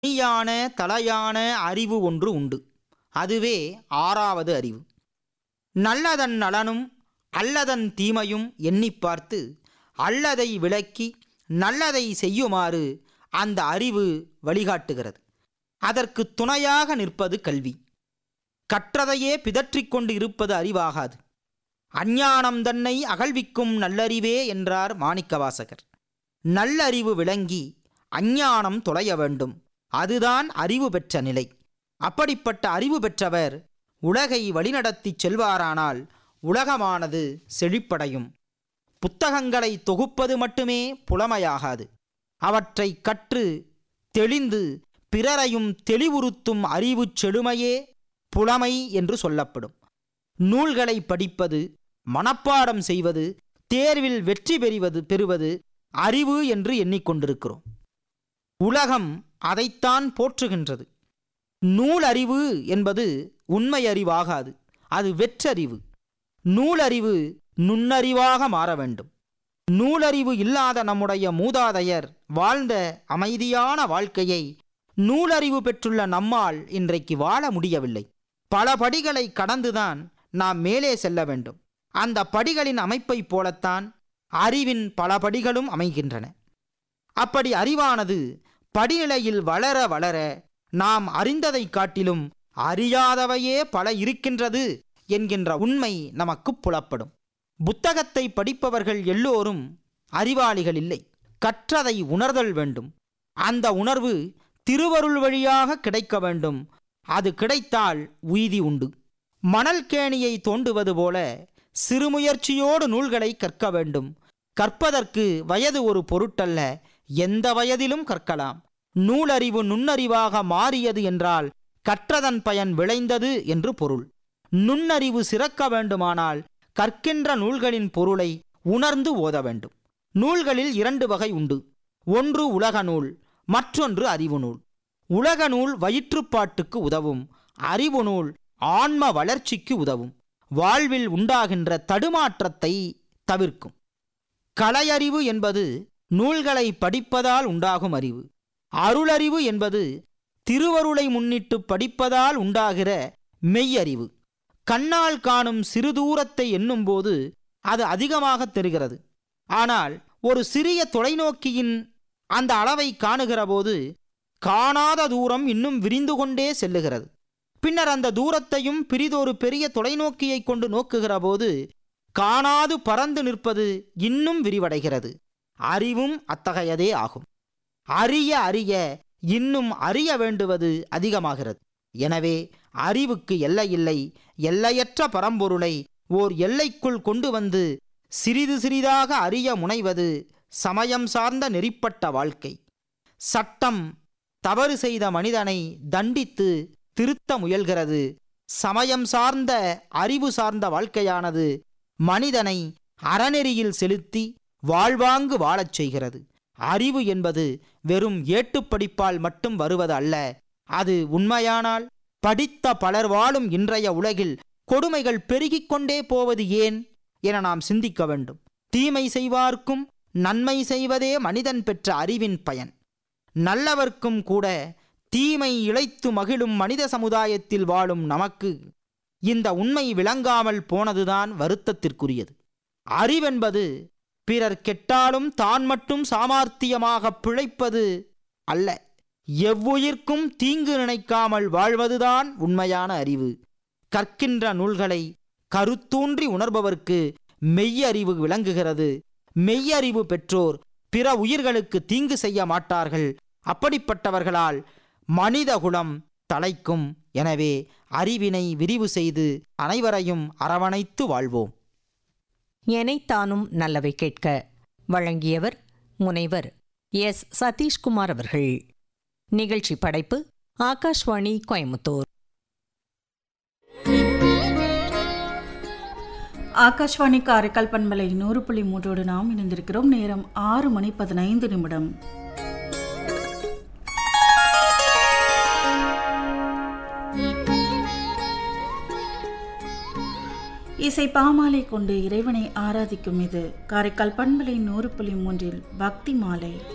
தனியான தலையான அறிவு ஒன்று உண்டு அதுவே ஆறாவது அறிவு நல்லதன் நலனும் அல்லதன் தீமையும் எண்ணிப் பார்த்து அல்லதை விளக்கி நல்லதை செய்யுமாறு அந்த அறிவு வழிகாட்டுகிறது அதற்கு துணையாக நிற்பது கல்வி கற்றதையே பிதற்றிக் கொண்டு இருப்பது அறிவாகாது அஞ்ஞானம் தன்னை அகழ்விக்கும் நல்லறிவே என்றார் மாணிக்கவாசகர் நல்லறிவு விளங்கி அஞ்ஞானம் தொலைய வேண்டும் அதுதான் அறிவு பெற்ற நிலை அப்படிப்பட்ட அறிவு பெற்றவர் உலகை வழிநடத்திச் செல்வாரானால் உலகமானது செழிப்படையும் புத்தகங்களை தொகுப்பது மட்டுமே புலமையாகாது அவற்றை கற்று தெளிந்து பிறரையும் தெளிவுறுத்தும் அறிவுச் செழுமையே புலமை என்று சொல்லப்படும் நூல்களை படிப்பது மனப்பாடம் செய்வது தேர்வில் வெற்றி பெறுவது பெறுவது அறிவு என்று எண்ணிக்கொண்டிருக்கிறோம் உலகம் அதைத்தான் போற்றுகின்றது நூலறிவு என்பது உண்மை அறிவாகாது அது வெற்றறிவு நூலறிவு நுண்ணறிவாக மாற வேண்டும் நூலறிவு இல்லாத நம்முடைய மூதாதையர் வாழ்ந்த அமைதியான வாழ்க்கையை நூலறிவு பெற்றுள்ள நம்மால் இன்றைக்கு வாழ முடியவில்லை பல படிகளை கடந்துதான் நாம் மேலே செல்ல வேண்டும் அந்த படிகளின் அமைப்பைப் போலத்தான் அறிவின் பல படிகளும் அமைகின்றன அப்படி அறிவானது படிநிலையில் வளர வளர நாம் அறிந்ததைக் காட்டிலும் அறியாதவையே பல இருக்கின்றது என்கின்ற உண்மை நமக்கு புலப்படும் புத்தகத்தை படிப்பவர்கள் எல்லோரும் அறிவாளிகள் இல்லை கற்றதை உணர்தல் வேண்டும் அந்த உணர்வு திருவருள் வழியாக கிடைக்க வேண்டும் அது கிடைத்தால் உய்தி உண்டு மணல் கேணியை தோண்டுவது போல சிறுமுயற்சியோடு நூல்களை கற்க வேண்டும் கற்பதற்கு வயது ஒரு பொருட்டல்ல எந்த வயதிலும் கற்கலாம் நூலறிவு நுண்ணறிவாக மாறியது என்றால் கற்றதன் பயன் விளைந்தது என்று பொருள் நுண்ணறிவு சிறக்க வேண்டுமானால் கற்கின்ற நூல்களின் பொருளை உணர்ந்து ஓத வேண்டும் நூல்களில் இரண்டு வகை உண்டு ஒன்று உலக நூல் மற்றொன்று அறிவு நூல் உலக நூல் வயிற்றுப்பாட்டுக்கு உதவும் அறிவு நூல் ஆன்ம வளர்ச்சிக்கு உதவும் வாழ்வில் உண்டாகின்ற தடுமாற்றத்தை தவிர்க்கும் கலையறிவு என்பது நூல்களை படிப்பதால் உண்டாகும் அறிவு அருளறிவு என்பது திருவருளை முன்னிட்டு படிப்பதால் உண்டாகிற மெய்யறிவு கண்ணால் காணும் சிறு தூரத்தை எண்ணும்போது அது அதிகமாக தெரிகிறது ஆனால் ஒரு சிறிய தொலைநோக்கியின் அந்த அளவை காணுகிற போது காணாத தூரம் இன்னும் விரிந்து கொண்டே செல்லுகிறது பின்னர் அந்த தூரத்தையும் பிரிதொரு பெரிய தொலைநோக்கியை கொண்டு நோக்குகிற போது காணாது பறந்து நிற்பது இன்னும் விரிவடைகிறது அறிவும் அத்தகையதே ஆகும் அறிய அறிய இன்னும் அறிய வேண்டுவது அதிகமாகிறது எனவே அறிவுக்கு எல்லையில்லை எல்லையற்ற பரம்பொருளை ஓர் எல்லைக்குள் கொண்டு வந்து சிறிது சிறிதாக அறிய முனைவது சமயம் சார்ந்த நெறிப்பட்ட வாழ்க்கை சட்டம் தவறு செய்த மனிதனை தண்டித்து திருத்த முயல்கிறது சமயம் சார்ந்த அறிவு சார்ந்த வாழ்க்கையானது மனிதனை அறநெறியில் செலுத்தி வாழ்வாங்கு வாழச் செய்கிறது அறிவு என்பது வெறும் ஏட்டுப்படிப்பால் மட்டும் வருவது அல்ல அது உண்மையானால் படித்த பலர் வாழும் இன்றைய உலகில் கொடுமைகள் பெருகிக் கொண்டே போவது ஏன் என நாம் சிந்திக்க வேண்டும் தீமை செய்வார்க்கும் நன்மை செய்வதே மனிதன் பெற்ற அறிவின் பயன் நல்லவர்க்கும் கூட தீமை இழைத்து மகிழும் மனித சமுதாயத்தில் வாழும் நமக்கு இந்த உண்மை விளங்காமல் போனதுதான் வருத்தத்திற்குரியது அறிவென்பது பிறர் கெட்டாலும் தான் மட்டும் சாமார்த்தியமாக பிழைப்பது அல்ல எவ்வுயிர்க்கும் தீங்கு நினைக்காமல் வாழ்வதுதான் உண்மையான அறிவு கற்கின்ற நூல்களை கருத்தூன்றி உணர்பவர்க்கு மெய்யறிவு விளங்குகிறது மெய்யறிவு பெற்றோர் பிற உயிர்களுக்கு தீங்கு செய்ய மாட்டார்கள் அப்படிப்பட்டவர்களால் மனிதகுலம் தலைக்கும் எனவே அறிவினை விரிவு செய்து அனைவரையும் அரவணைத்து வாழ்வோம் எனைத்தானும் நல்லவை கேட்க வழங்கியவர் முனைவர் எஸ் சதீஷ்குமார் அவர்கள் நிகழ்ச்சி படைப்பு ஆகாஷ்வாணி கோயமுத்தூர் ஆகாஷ்வாணி காரைக்கால் பண்பலை நூறு புள்ளி மூன்றோடு நாம் இணைந்திருக்கிறோம் நேரம் ஆறு மணி பதினைந்து நிமிடம் இசை பாமாலை கொண்டு இறைவனை ஆராதிக்கும் இது காரைக்கால் பண்பலை நூறு புள்ளி மூன்றில் பக்தி மாலை